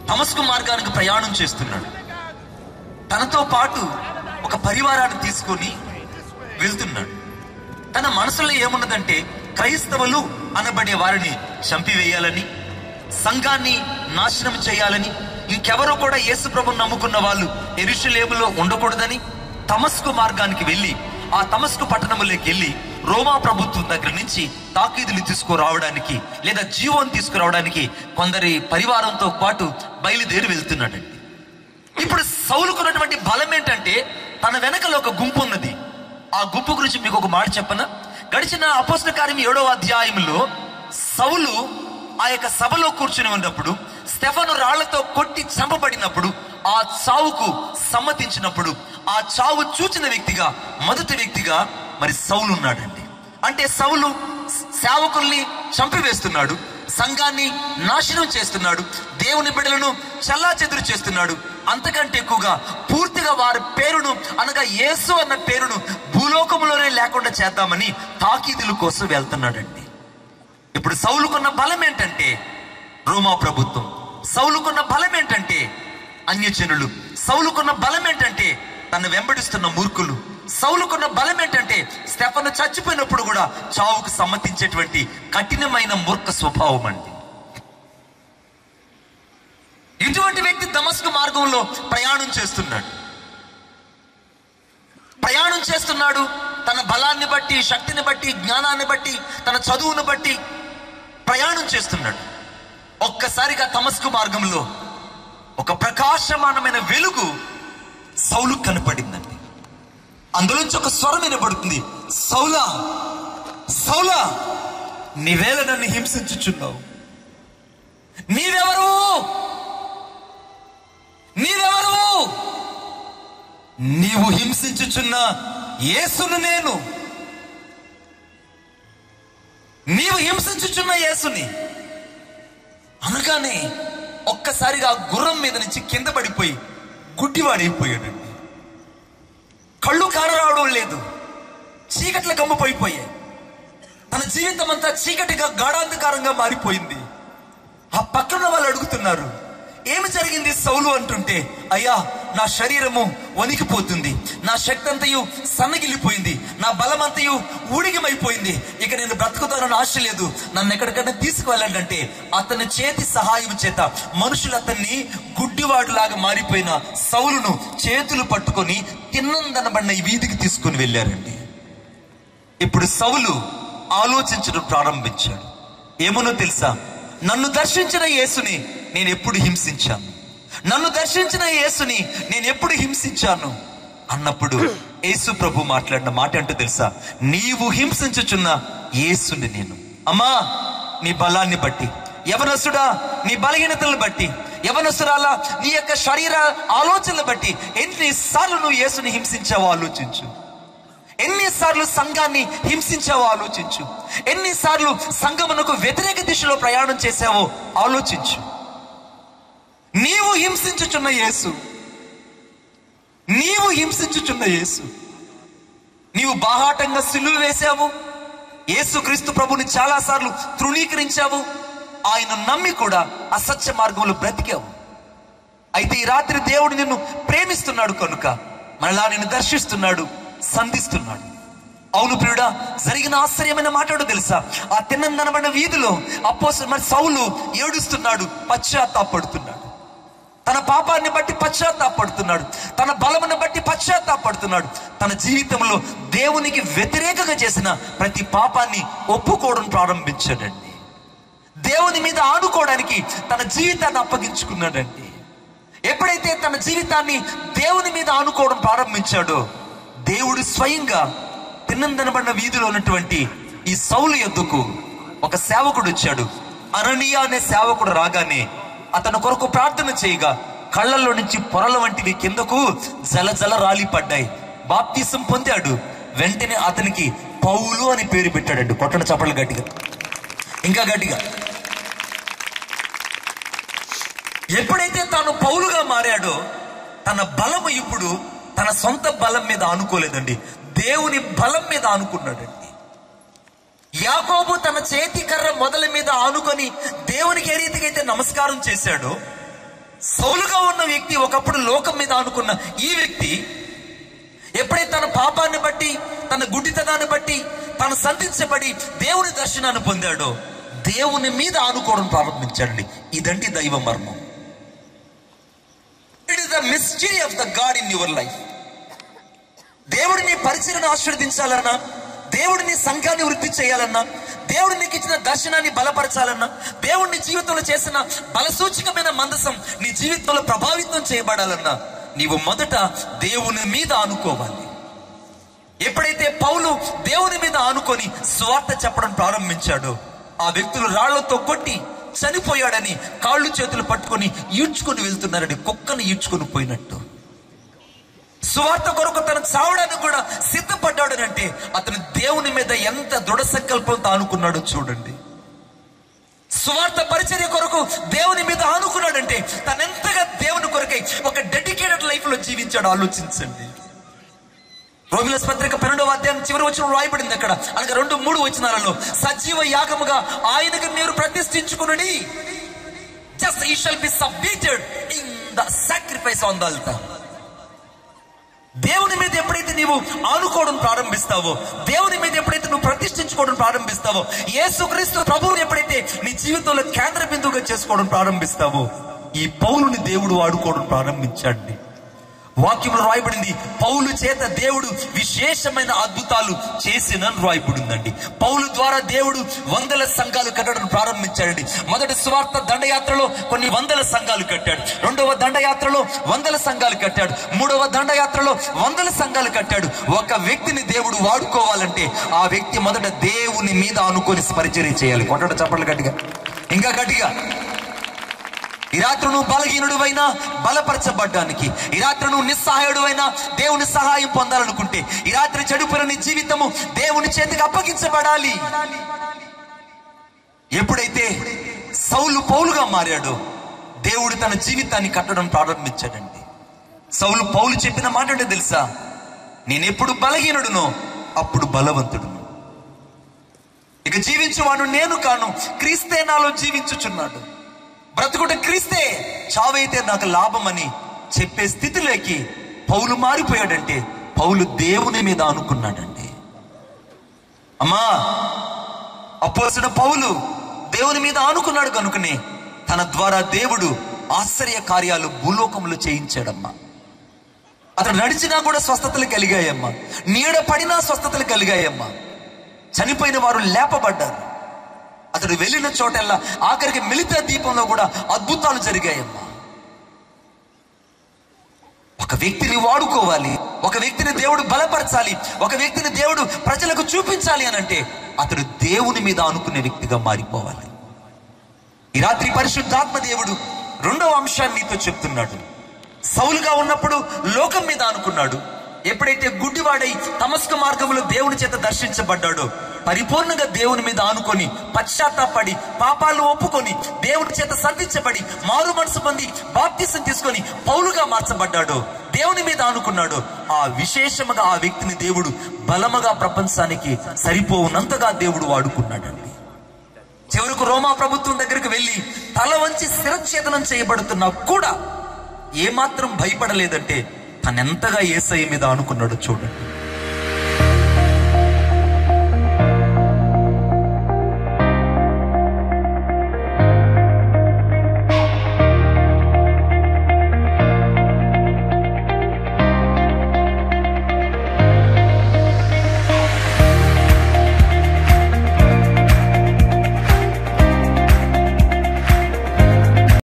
తమస్కు మార్గానికి ప్రయాణం చేస్తున్నాడు తనతో పాటు ఒక పరివారాన్ని తీసుకొని వెళ్తున్నాడు తన మనసులో ఏమున్నదంటే క్రైస్తవులు అనబడే వారిని చంపివేయాలని సంఘాన్ని నాశనం చేయాలని ఇంకెవరో కూడా యేసు ప్రభుని నమ్ముకున్న వాళ్ళు ఎరుషలేములో ఉండకూడదని తమస్కు మార్గానికి వెళ్ళి ఆ తమస్కు పట్టణంలోకి వెళ్ళి రోమా ప్రభుత్వం దగ్గర నుంచి తాకీదులు తీసుకురావడానికి లేదా జీవం తీసుకురావడానికి కొందరి పరివారంతో పాటు బయలుదేరి వెళ్తున్నాడండి ఇప్పుడు సౌలుకున్నటువంటి బలం ఏంటంటే తన వెనకలో ఒక గుంపు ఉన్నది ఆ గుంపు గురించి మీకు ఒక మాట చెప్పనా గడిచిన అపోస్ల కార్యం ఏడవ అధ్యాయంలో సౌలు ఆ యొక్క సభలో కూర్చుని ఉన్నప్పుడు స్టెఫను రాళ్లతో కొట్టి చంపబడినప్పుడు ఆ చావుకు సమ్మతించినప్పుడు ఆ చావు చూచిన వ్యక్తిగా మొదటి వ్యక్తిగా మరి సౌలు ఉన్నాడండి అంటే సౌలు సేవకుల్ని చంపివేస్తున్నాడు సంఘాన్ని నాశనం చేస్తున్నాడు దేవుని బిడ్డలను చల్లా చెదురు చేస్తున్నాడు అంతకంటే ఎక్కువగా పూర్తిగా వారి పేరును అనగా యేసు అన్న పేరును భూలోకంలోనే లేకుండా చేద్దామని తాకీదుల కోసం వెళ్తున్నాడండి ఇప్పుడు సౌలుకున్న బలం ఏంటంటే రోమా ప్రభుత్వం సౌలుకున్న బలం ఏంటంటే అన్యజనులు సౌలుకున్న బలం ఏంటంటే తను వెంబడిస్తున్న మూర్ఖులు సౌలుకున్న బలం ఏంటంటే స్టెఫను చచ్చిపోయినప్పుడు కూడా చావుకు సమ్మతించేటువంటి కఠినమైన మూర్ఖ స్వభావం అండి ఇటువంటి వ్యక్తి దమస్కు మార్గంలో ప్రయాణం చేస్తున్నాడు ప్రయాణం చేస్తున్నాడు తన బలాన్ని బట్టి శక్తిని బట్టి జ్ఞానాన్ని బట్టి తన చదువును బట్టి ప్రయాణం చేస్తున్నాడు ఒక్కసారిగా తమస్కు మార్గంలో ఒక ప్రకాశమానమైన వెలుగు సౌలు కనపడిందండి అందులోంచి ఒక స్వరం వినబడుతుంది సౌలా సౌలా నీవేళ నన్ను హింసించుచున్నావు నీవెవరు నీవెవరు నీవు హింసించుచున్న యేసును నేను నీవు హింసించుచున్న యేసుని అనగానే ఒక్కసారిగా ఆ గుర్రం మీద నుంచి కింద పడిపోయి గుడ్డివాడైపోయాడండి కళ్ళు కానరావడం లేదు చీకట్ల కమ్ముపోయిపోయాయి తన జీవితం అంతా చీకటిగా గాఢాంధకారంగా మారిపోయింది ఆ పక్కన వాళ్ళు అడుగుతున్నారు ఏమి జరిగింది సౌలు అంటుంటే అయ్యా నా శరీరము వణికిపోతుంది నా శక్తి అంతయు సన్నగిలిపోయింది నా బలమంతయు ఊడిగమైపోయింది ఇక నేను బ్రతుకుతానని ఆశ లేదు నన్ను ఎక్కడికైనా తీసుకువెళ్ళండి అతని చేతి సహాయం చేత మనుషులు అతన్ని గుడ్డివాడులాగా మారిపోయిన సౌలును చేతులు పట్టుకొని తిన్నందనబడిన ఈ వీధికి తీసుకుని వెళ్ళారండి ఇప్పుడు సౌలు ఆలోచించడం ప్రారంభించాడు ఏమనో తెలుసా నన్ను దర్శించిన యేసుని నేను ఎప్పుడు హింసించాను నన్ను దర్శించిన యేసుని నేను ఎప్పుడు హింసించాను అన్నప్పుడు యేసు ప్రభు మాట్లాడిన మాట ఏంటో తెలుసా నీవు హింసించుచున్న యేసుని నేను అమ్మా నీ బలాన్ని బట్టి యవనస్తుడా నీ బలహీనతలను బట్టి యవనస్తురాలా నీ యొక్క శరీర ఆలోచనలు బట్టి ఎన్నిసార్లు నువ్వు యేసుని హింసించావో ఆలోచించు ఎన్నిసార్లు సంఘాన్ని హింసించావో ఆలోచించు ఎన్నిసార్లు సంఘమునకు వ్యతిరేక దిశలో ప్రయాణం చేశావో ఆలోచించు నీవు హింసించుచున్న యేసు నీవు హింసించుచున్న యేసు నీవు బాహాటంగా సిలువ వేశావు యేసు క్రీస్తు ప్రభుని చాలాసార్లు తృణీకరించావు ఆయన నమ్మి కూడా అసత్య మార్గంలో బ్రతికావు అయితే ఈ రాత్రి దేవుడు నిన్ను ప్రేమిస్తున్నాడు కనుక మరలా నిన్ను దర్శిస్తున్నాడు సంధిస్తున్నాడు అవును ప్రియుడా జరిగిన ఆశ్చర్యమైన మాట్లాడు తెలుసా ఆ తిన్నందనబడిన వీధిలో అపోస మరి సౌలు ఏడుస్తున్నాడు పశ్చాత్తాపడుతున్నాడు తన పాపాన్ని బట్టి పశ్చాత్తాపడుతున్నాడు తన బలమును బట్టి పశ్చాత్తాపడుతున్నాడు తన జీవితంలో దేవునికి వ్యతిరేకంగా చేసిన ప్రతి పాపాన్ని ఒప్పుకోవడం ప్రారంభించాడండి దేవుని మీద ఆడుకోవడానికి తన జీవితాన్ని అప్పగించుకున్నాడండి ఎప్పుడైతే తన జీవితాన్ని దేవుని మీద ఆనుకోవడం ప్రారంభించాడో దేవుడు స్వయంగా తిన్నందనబడిన వీధిలో ఉన్నటువంటి ఈ సౌలు ఎద్దుకు ఒక సేవకుడు వచ్చాడు అననీయ అనే సేవకుడు రాగానే అతని కొరకు ప్రార్థన చేయగా కళ్ళల్లో నుంచి పొరల వంటివి కిందకు జల జల రాలి పడ్డాయి బాప్తీసం పొందాడు వెంటనే అతనికి పౌలు అని పేరు పెట్టాడండి కొట్టడ చప్పలు గట్టిగా ఇంకా గట్టిగా ఎప్పుడైతే తాను పౌలుగా మారాడో తన బలము ఇప్పుడు తన సొంత బలం మీద ఆనుకోలేదండి దేవుని బలం మీద ఆనుకున్నాడండి యాకోబు తన చేతి కర్ర మొదల మీద ఆనుకొని దేవునికి ఏ రీతిగా అయితే నమస్కారం చేశాడో సౌలుగా ఉన్న వ్యక్తి ఒకప్పుడు లోకం మీద అనుకున్న ఈ వ్యక్తి ఎప్పుడైతే తన పాపాన్ని బట్టి తన గుడ్డితనాన్ని బట్టి తను సంధించబడి దేవుని దర్శనాన్ని పొందాడో దేవుని మీద ఆనుకోవడం ప్రారంభించాడండి ఇదండి దైవ మర్మం it is the mystery of the God in your life దేవుడు నీ పరిచయను ఆశీర్వదించాలన్నా దేవుడు నీ సంఘాన్ని వృద్ధి చేయాలన్నా దేవుడు నీకు ఇచ్చిన దర్శనాన్ని బలపరచాలన్నా దేవుడు నీ జీవితంలో చేసిన బలసూచకమైన మందసం నీ జీవితంలో ప్రభావితం చేయబడాలన్నా నీవు మొదట దేవుని మీద ఆనుకోవాలి ఎప్పుడైతే పౌలు దేవుని మీద ఆనుకొని స్వార్థ చెప్పడం ప్రారంభించాడో ఆ వ్యక్తులు రాళ్లతో కొట్టి చనిపోయాడని కాళ్ళు చేతులు పట్టుకొని ఈడ్చుకొని వెళ్తున్నారని కుక్కను ఈడ్చుకొని పోయినట్టు సువార్త కొరకు తను చావడానికి కూడా సిద్ధపడ్డాడు అంటే అతను దేవుని మీద ఎంత దృఢ సంకల్పంతో ఆనుకున్నాడో చూడండి సువార్త పరిచర్య కొరకు దేవుని మీద ఆనుకున్నాడంటే తనెంతగా దేవుని కొరకై ఒక డెడికేటెడ్ లైఫ్ లో జీవించాడు ఆలోచించండి రోమిలస్ పత్రిక పన్నెండవ అధ్యాయం చివరి వచ్చిన రాయబడింది అక్కడ అనగా రెండు మూడు వచనాలలో సజీవ యాగముగా ఆయనకు మీరు ప్రతిష్ఠించుకుని జస్ట్ ఈ shall be submitted in the sacrifice on the altar దేవుని మీద ఎప్పుడైతే నీవు ఆనుకోవడం ప్రారంభిస్తావో దేవుని మీద ఎప్పుడైతే నువ్వు ప్రతిష్ఠించుకోవడం ప్రారంభిస్తావో యేసుక్రీస్తు ప్రభువుని ఎప్పుడైతే నీ జీవితంలో కేంద్ర బిందువుగా చేసుకోవడం ప్రారంభిస్తావో ఈ పౌలుని దేవుడు వాడుకోవడం ప్రారంభించాడు వాక్యంలో రాయబడింది పౌలు చేత దేవుడు విశేషమైన అద్భుతాలు చేసిన రాయబడిందండి పౌలు ద్వారా దేవుడు వందల సంఘాలు కట్టడం ప్రారంభించాడండి మొదటి స్వార్థ దండయాత్రలో కొన్ని వందల సంఘాలు కట్టాడు రెండవ దండయాత్రలో వందల సంఘాలు కట్టాడు మూడవ దండయాత్రలో వందల సంఘాలు కట్టాడు ఒక వ్యక్తిని దేవుడు వాడుకోవాలంటే ఆ వ్యక్తి మొదట దేవుని మీద అనుకొని పరిచర్య చేయాలి కొట్టడ చప్పట్లు గట్టిగా ఇంకా గట్టిగా ఈ రాత్రి నువ్వు బలహీనుడువైనా బలపరచబడ్డానికి ఈ రాత్రి నువ్వు నిస్సహాయుడువైనా దేవుని సహాయం పొందాలనుకుంటే ఈ రాత్రి చెడుపున నీ జీవితము దేవుని చేతికి అప్పగించబడాలి ఎప్పుడైతే సౌలు పౌలుగా మారాడో దేవుడు తన జీవితాన్ని కట్టడం ప్రారంభించాడండి సౌలు పౌలు చెప్పిన మాట ఏంటో తెలుసా నేను ఎప్పుడు బలహీనుడునో అప్పుడు బలవంతుడును ఇక జీవించువాడు నేను కాను క్రీస్తే నాలో జీవించుచున్నాడు బ్రతుకుట క్రీస్తే చావైతే నాకు లాభమని చెప్పే స్థితిలోకి పౌలు మారిపోయాడంటే పౌలు దేవుని మీద అనుకున్నాడండి అమ్మా అపోసిన పౌలు దేవుని మీద ఆనుకున్నాడు కనుకనే తన ద్వారా దేవుడు ఆశ్చర్య కార్యాలు భూలోకంలో చేయించాడమ్మా అతడు నడిచినా కూడా స్వస్థతలు కలిగాయమ్మా నీడ పడినా స్వస్థతలు కలిగాయమ్మా చనిపోయిన వారు లేపబడ్డారు అతడు వెళ్ళిన చోటల్లా ఆఖరికి మిలిత దీపంలో కూడా అద్భుతాలు జరిగాయమ్మా ఒక వ్యక్తిని వాడుకోవాలి ఒక వ్యక్తిని దేవుడు బలపరచాలి ఒక వ్యక్తిని దేవుడు ప్రజలకు చూపించాలి అని అంటే అతడు దేవుని మీద అనుకునే వ్యక్తిగా మారిపోవాలి ఈ రాత్రి పరిశుద్ధాత్మ దేవుడు రెండవ అంశాన్ని నీతో చెప్తున్నాడు సౌలుగా ఉన్నప్పుడు లోకం మీద అనుకున్నాడు ఎప్పుడైతే గుడ్డివాడై తమస్క మార్గంలో దేవుని చేత దర్శించబడ్డాడో పరిపూర్ణంగా దేవుని మీద ఆనుకొని పశ్చాత్తాపడి పాపాలు ఒప్పుకొని దేవుని చేత సంధించబడి మారు మనసు పొంది బాప్తిసం తీసుకొని పౌలుగా మార్చబడ్డాడు దేవుని మీద ఆనుకున్నాడు ఆ విశేషముగా ఆ వ్యక్తిని దేవుడు బలముగా ప్రపంచానికి సరిపోవునంతగా దేవుడు వాడుకున్నాడండి చివరకు రోమా ప్రభుత్వం దగ్గరికి వెళ్ళి తల వంచి శిరఛేదనం చేయబడుతున్నా కూడా ఏమాత్రం భయపడలేదంటే తనెంతగా ఏసఐ మీద అనుకున్నాడో చూడండి